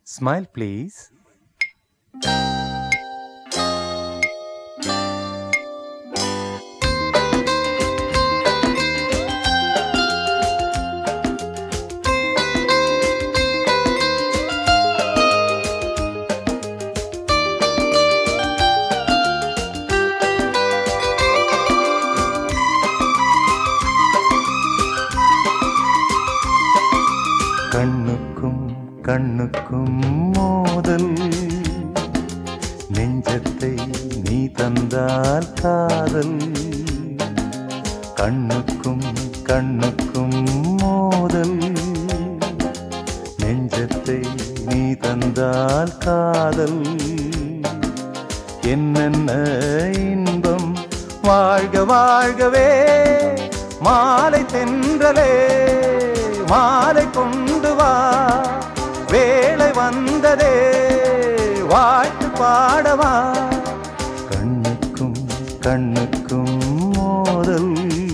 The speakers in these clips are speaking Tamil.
Smile, please. கண்ணுக்கும் கண்ணுக்கும் மோதல் நெஞ்சத்தை நீ தந்தால் காதல் கண்ணுக்கும் கண்ணுக்கும் மோதல் நெஞ்சத்தை நீ தந்தால் காதல் என்னென்ன இன்பம் வாழ்க வாழ்கவே மாலை தென்றலே மாலை கொண்டு வா வேலை வந்ததே வாழ்த்து பாடவா கண்ணுக்கும் கண்ணுக்கும் மோதல்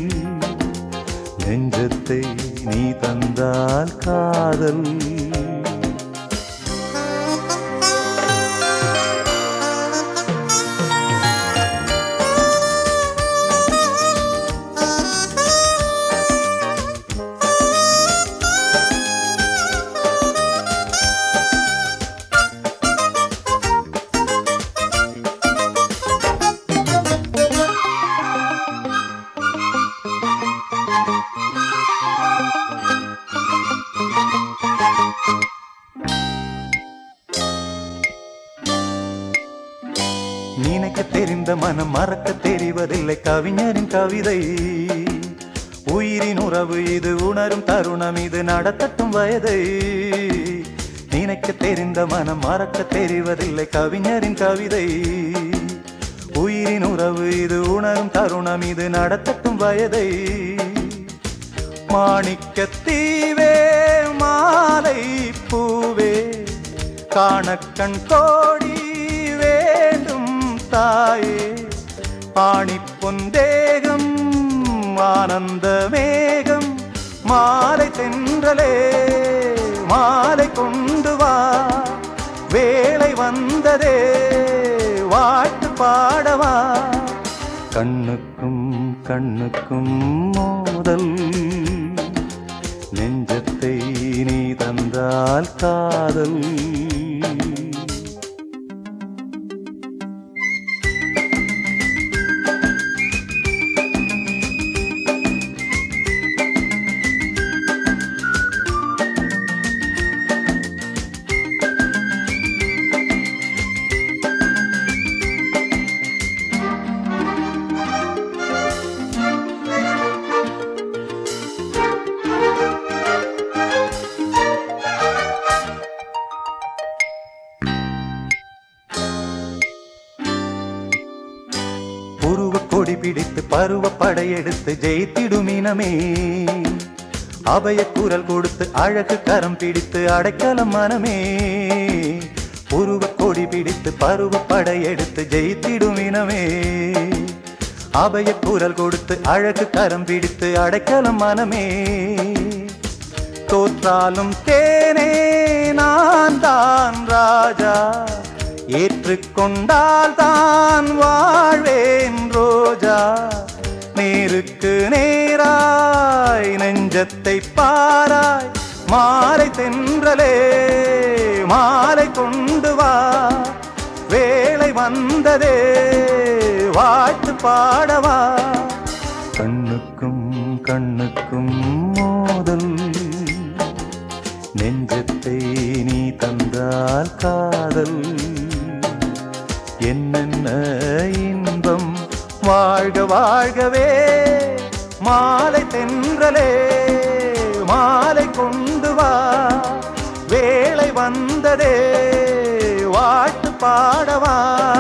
நெஞ்சத்தை நீ தந்தால் காதல் நினைக்க தெரிந்த மனம் மறக்க தெரிவதில்லை கவிஞரின் கவிதை உயிரின் உறவு இது உணரும் தருணம் இது நடத்தட்டும் வயதை நினைக்க தெரிந்த மனம் மறக்க தெரிவதில்லை கவிஞரின் கவிதை உயிரின் உறவு இது உணரும் தருணம் இது நடத்தட்டும் வயதை மாணிக்கத்தீவே மாலை பூவே காணக்கண் கோடி வேண்டும் தாயே ஆணி பொந்தேகம் ஆனந்த மேகம் மாலை தென்றலே மாலை கொண்டு வா வேலை வந்ததே வாழ்த்து பாடவா கண்ணுக்கும் கண்ணுக்கும் மோதல் நெஞ்சத்தை நீ தந்தால் காதல் உருவ கொடி பிடித்து பருவ படையெடுத்து ஜெயித்திடும் இனமே அபய குரல் கொடுத்து அழகு கரம் பிடித்து அடைக்கலம் மனமே உருவ கொடி பிடித்து பருவ படையெடுத்து ஜெயித்திடும் இனமே அபய குரல் கொடுத்து அழகு கரம் பிடித்து அடைக்கலம் மனமே தோற்றாலும் தேனே நான் தான் ராஜா ஏற்றுக்கொண்டால் தான் வாழ்வேன் ரோஜா நேருக்கு நேராய் நெஞ்சத்தை பாராய் மாலை தென்றலே மாலை கொண்டு வா வேலை வந்ததே வாழ்த்து பாடவா கண்ணுக்கும் கண்ணுக்கும் மோதல் நெஞ்சத்தை நீ தந்தால் காதல் என்னென்ன இன்பம் வாழ்க வாழ்கவே மாலை தென்றலே மாலை கொண்டு வா வேலை வந்ததே வாழ்த்து பாடவா